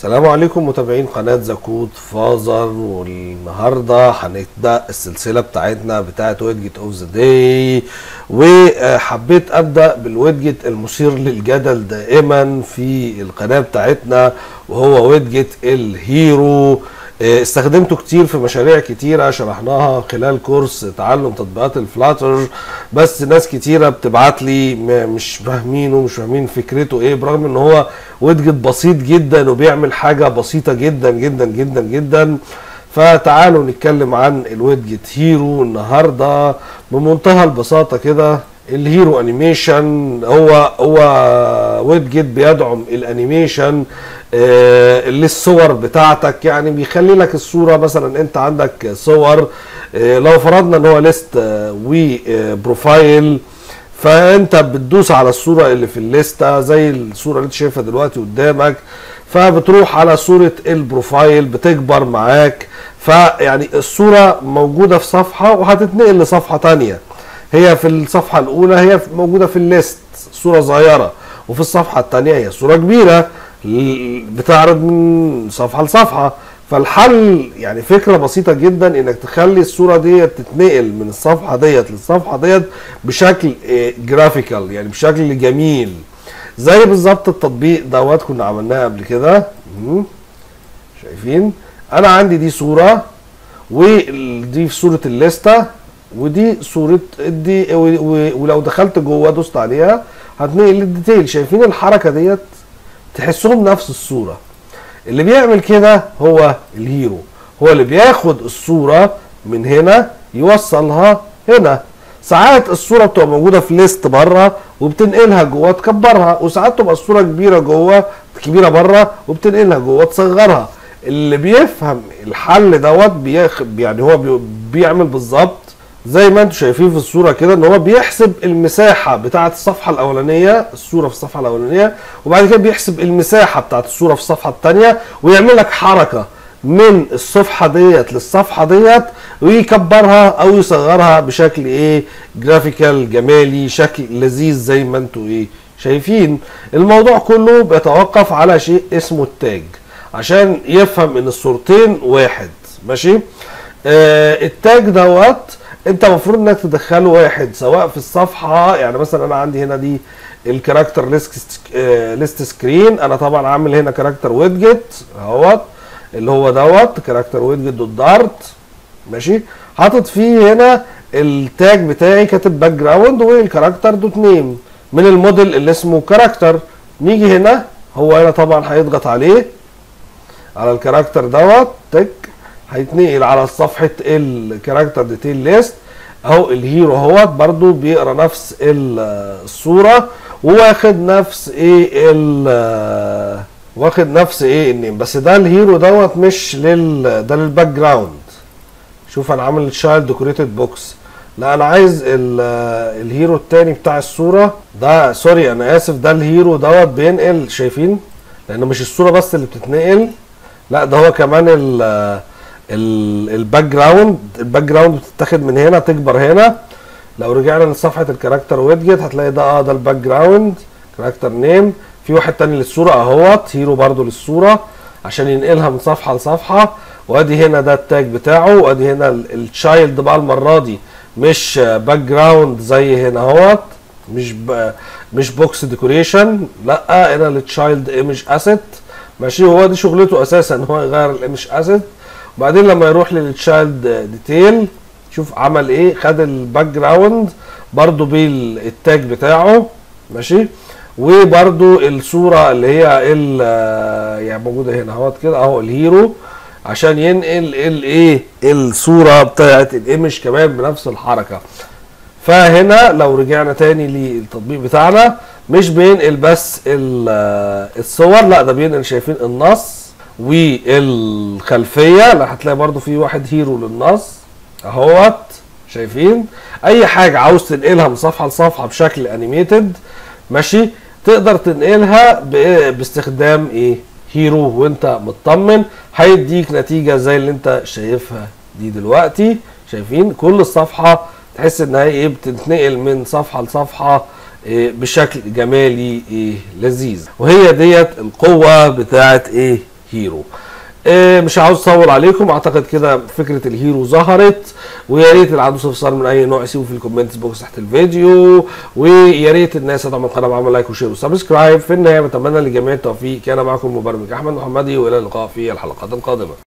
السلام عليكم متابعين قناة زكوت فازر والنهاردة هنبدأ السلسلة بتاعتنا بتاعت ويدجت اوف ذا داي وحبيت أبدأ بالويدجت المثير للجدل دائما في القناة بتاعتنا وهو ويدجت الهيرو استخدمته كتير في مشاريع كتيرة شرحناها خلال كورس تعلم تطبيقات الفلاتر بس ناس كتيرة بتبعت لي مش فاهمينه مش فاهمين فكرته ايه برغم ان هو ويدجت بسيط جدا وبيعمل حاجة بسيطة جدا جدا جدا جدا فتعالوا نتكلم عن الويدجت هيرو النهاردة بمنتهى البساطة كده الهيرو انيميشن هو هو ويدجت بيدعم الانيميشن آه للصور بتاعتك يعني بيخلي لك الصوره مثلا انت عندك صور آه لو فرضنا ان هو ليست آه وبروفايل فانت بتدوس على الصوره اللي في الليسته زي الصوره اللي انت شايفها دلوقتي قدامك فبتروح على صوره البروفايل بتكبر معاك فيعني الصوره موجوده في صفحه وهتتنقل لصفحه تانية هي في الصفحه الاولى هي موجوده في الليست صوره صغيره وفي الصفحه الثانيه هي صوره كبيره بتعرض من صفحه لصفحه فالحل يعني فكره بسيطه جدا انك تخلي الصوره ديت تتنقل من الصفحه ديت للصفحه ديت بشكل جرافيكال يعني بشكل جميل زي بالظبط التطبيق دوت كنا عملناه قبل كده شايفين انا عندي دي صوره ودي في صوره الليسته ودي صوره دي ولو دخلت جوه دوست عليها هتنقل الديتيل شايفين الحركه ديت تحسهم نفس الصوره اللي بيعمل كده هو الهيرو هو اللي بياخد الصوره من هنا يوصلها هنا ساعات الصوره بتبقى موجوده في ليست بره وبتنقلها جوه تكبرها وساعات تبقى الصوره كبيره جوه كبيره بره وبتنقلها جوه تصغرها اللي بيفهم الحل دوت بياخ يعني هو بيعمل بالظبط زي ما انتم شايفين في الصوره كده ان هو بيحسب المساحه بتاعه الصفحه الاولانيه الصوره في الصفحه الاولانيه وبعد كده بيحسب المساحه بتاعه الصوره في الصفحه الثانيه ويعمل لك حركه من الصفحه ديت للصفحه ديت ويكبرها او يصغرها بشكل ايه جرافيكال جمالي شكل لذيذ زي ما انتم ايه شايفين الموضوع كله بيتوقف على شيء اسمه التاج عشان يفهم ان الصورتين واحد ماشي آه التاج دوت انت المفروض انك تدخله واحد سواء في الصفحه يعني مثلا انا عندي هنا دي الكاركتر ليست ليست سكرين انا طبعا عامل هنا كاركتر ويدجت اهوت اللي هو دوت كاركتر ويدجت دوت دارت ماشي حاطط فيه هنا التاج بتاعي كاتب باك جراوند والكاركتر دوت نيم من الموديل اللي اسمه كاركتر نيجي هنا هو هنا طبعا هيضغط عليه على الكاركتر دوت تك هيتنقل على صفحة الكاركتر ديتيل ليست اهو الهيرو اهوت برضو بيقرا نفس الصورة وواخد نفس ايه ال واخد نفس ايه النيم بس ده الهيرو دوت مش لل ده للباك جراوند شوف انا عامل تشايلد ديكوريتد بوكس لا انا عايز الهيرو التاني بتاع الصورة ده سوري انا اسف ده الهيرو دوت بينقل شايفين لان مش الصورة بس اللي بتتنقل لا ده هو كمان ال الباك جراوند الباك جراوند بتتاخد من هنا تكبر هنا لو رجعنا لصفحه الكاركتر ويدجت هتلاقي ده اه ده الباك جراوند كاركتر نيم في واحد تاني للصوره اهوت هيرو برضو للصوره عشان ينقلها من صفحه لصفحه وادي هنا ده التاج بتاعه وادي هنا التشايلد بقى المره دي مش باك جراوند زي هنا اهوت مش مش بوكس ديكوريشن لا هنا التشايلد ايمج اسيت ماشي هو دي شغلته اساسا ان هو يغير الايمج اسيت وبعدين لما يروح للتشايلد ديتيل شوف عمل ايه خد الباك جراوند برضو بالتاج بتاعه ماشي وبرضو الصوره اللي هي ال يعني موجوده هنا اهوت كده اهو الهيرو عشان ينقل الايه الصوره بتاعت الايمج كمان بنفس الحركه فهنا لو رجعنا تاني للتطبيق بتاعنا مش بينقل بس الصور لا ده بينقل شايفين النص والخلفيه لا هتلاقي برضو في واحد هيرو للنص اهوت شايفين اي حاجه عاوز تنقلها من صفحه لصفحه بشكل انيميتد ماشي تقدر تنقلها باستخدام ايه هيرو وانت مطمن هيديك نتيجه زي اللي انت شايفها دي دلوقتي شايفين كل الصفحه تحس ان هي ايه بتتنقل من صفحه لصفحه إيه بشكل جمالي إيه لذيذ وهي ديت القوه بتاعت ايه هيرو آه، مش عاوز اطول عليكم اعتقد كده فكره الهيرو ظهرت ويا ريت اللي عنده استفسار من اي نوع يسيبه في الكومنتس بوكس تحت الفيديو ويا ريت الناس تدعم القناه بعمل لايك وشير وسبسكرايب في النهايه بتمنى للجميع التوفيق كان معكم مبرمج احمد محمدي والى اللقاء في الحلقات القادمه